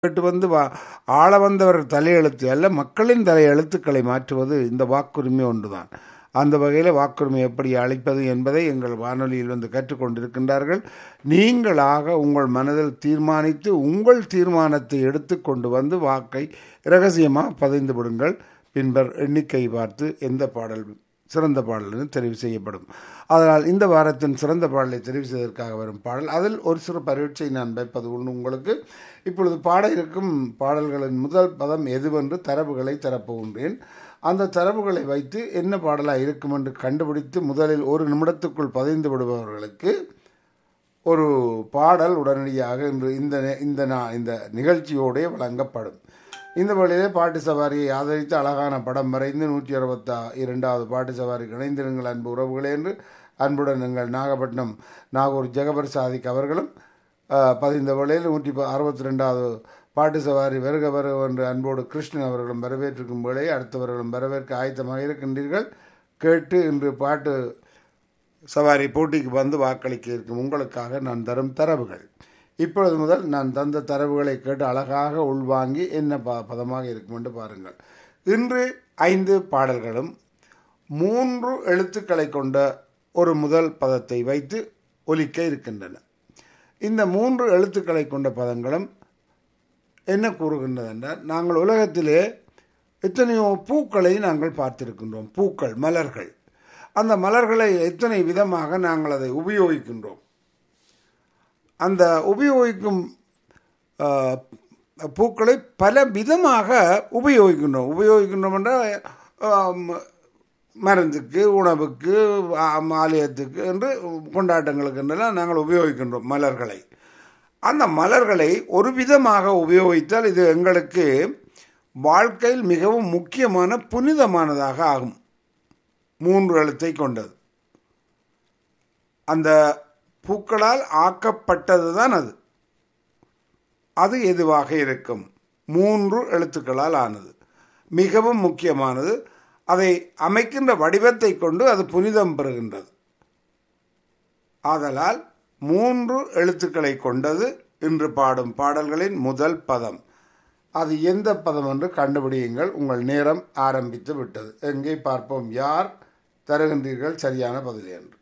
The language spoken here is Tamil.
கேட்டு வந்து வா ஆள வந்தவர் தலையெழுத்து அல்ல மக்களின் தலையெழுத்துக்களை மாற்றுவது இந்த வாக்குரிமை ஒன்றுதான் அந்த வகையில் வாக்குரிமை எப்படி அளிப்பது என்பதை எங்கள் வானொலியில் வந்து கற்றுக்கொண்டிருக்கின்றார்கள் நீங்களாக உங்கள் மனதில் தீர்மானித்து உங்கள் தீர்மானத்தை எடுத்து கொண்டு வந்து வாக்கை இரகசியமாக பதிந்து விடுங்கள் பின்பர் எண்ணிக்கை பார்த்து எந்த பாடல் சிறந்த பாடல் என தெரிவு செய்யப்படும் அதனால் இந்த வாரத்தின் சிறந்த பாடலை தெரிவு செய்வதற்காக வரும் பாடல் அதில் ஒரு சிறு பரீட்சை நான் வைப்பது உண்டு உங்களுக்கு இப்பொழுது பாட இருக்கும் பாடல்களின் முதல் பதம் எதுவென்று தரவுகளை தரப்போகின்றேன் அந்த தரவுகளை வைத்து என்ன பாடலாக இருக்கும் என்று கண்டுபிடித்து முதலில் ஒரு நிமிடத்துக்குள் பதிந்து விடுபவர்களுக்கு ஒரு பாடல் உடனடியாக இன்று இந்த நே- இந்த நா- இந்த நிகழ்ச்சியோடே வழங்கப்படும் இந்த வழியிலே பாட்டு சவாரியை ஆதரித்து அழகான படம் வரைந்து நூற்றி அறுபத்தா இரண்டாவது பாட்டு சவாரிக்கு இணைந்திருங்கள் அன்பு உறவுகளே என்று அன்புடன் எங்கள் நாகப்பட்டினம் நாகூர் ஜெகபர் சாதிக் அவர்களும் ஆஹ், பதிந்த வேளையில் நூற்றி அறுபத்தி ரெண்டாவது பாட்டு சவாரி வருக வருக என்று அன்போடு கிருஷ்ணன் அவர்களும் வரவேற்றிருக்கும் வேளை அடுத்தவர்களும் வரவேற்க ஆயத்தமாக இருக்கின்றீர்கள் கேட்டு இன்று பாட்டு சவாரி போட்டிக்கு வந்து வாக்களிக்க இருக்கும் உங்களுக்காக நான் தரும் தரவுகள் இப்பொழுது முதல் நான் தந்த தரவுகளை கேட்டு அழகாக உள்வாங்கி என்ன ப பதமாக இருக்கும் என்று பாருங்கள் இன்று ஐந்து பாடல்களும் மூன்று எழுத்துக்களை கொண்ட ஒரு முதல் பதத்தை வைத்து ஒலிக்க இருக்கின்றன இந்த மூன்று எழுத்துக்களை கொண்ட பதங்களும் என்ன கூறுகின்றது என்றால் நாங்கள் உலகத்திலே எத்தனையோ பூக்களை நாங்கள் பார்த்திருக்கின்றோம் பூக்கள் மலர்கள் அந்த மலர்களை எத்தனை விதமாக நாங்கள் அதை உபயோகிக்கின்றோம் அந்த உபயோகிக்கும் ஆ, பூக்களை பல விதமாக உபயோகிக்கின்றோம் உபயோகிக்கின்றோம் என்றால் ஆம், மருந்துக்கு உணவுக்கு ஆம், ஆலயத்துக்கு என்று கொண்டாட்டங்களுக்கு என்றெல்லாம் நாங்கள் உபயோகிக்கின்றோம் மலர்களை அந்த மலர்களை ஒரு விதமாக உபயோகித்தால் இது எங்களுக்கு வாழ்க்கையில் மிகவும் முக்கியமான புனிதமானதாக ஆகும் மூன்று எழுத்தை கொண்டது அந்த பூக்களால் ஆக்கப்பட்டது தான் அது அது எதுவாக இருக்கும் மூன்று எழுத்துக்களால் ஆனது மிகவும் முக்கியமானது அதை அமைக்கின்ற வடிவத்தை கொண்டு அது புனிதம் பெறுகின்றது ஆதலால் மூன்று எழுத்துக்களை கொண்டது இன்று பாடும் பாடல்களின் முதல் பதம் அது எந்த பதம் என்று கண்டுபிடியுங்கள் உங்கள் நேரம் ஆரம்பித்து விட்டது எங்கே பார்ப்போம் யார் தருகின்றீர்கள் சரியான பதில் என்று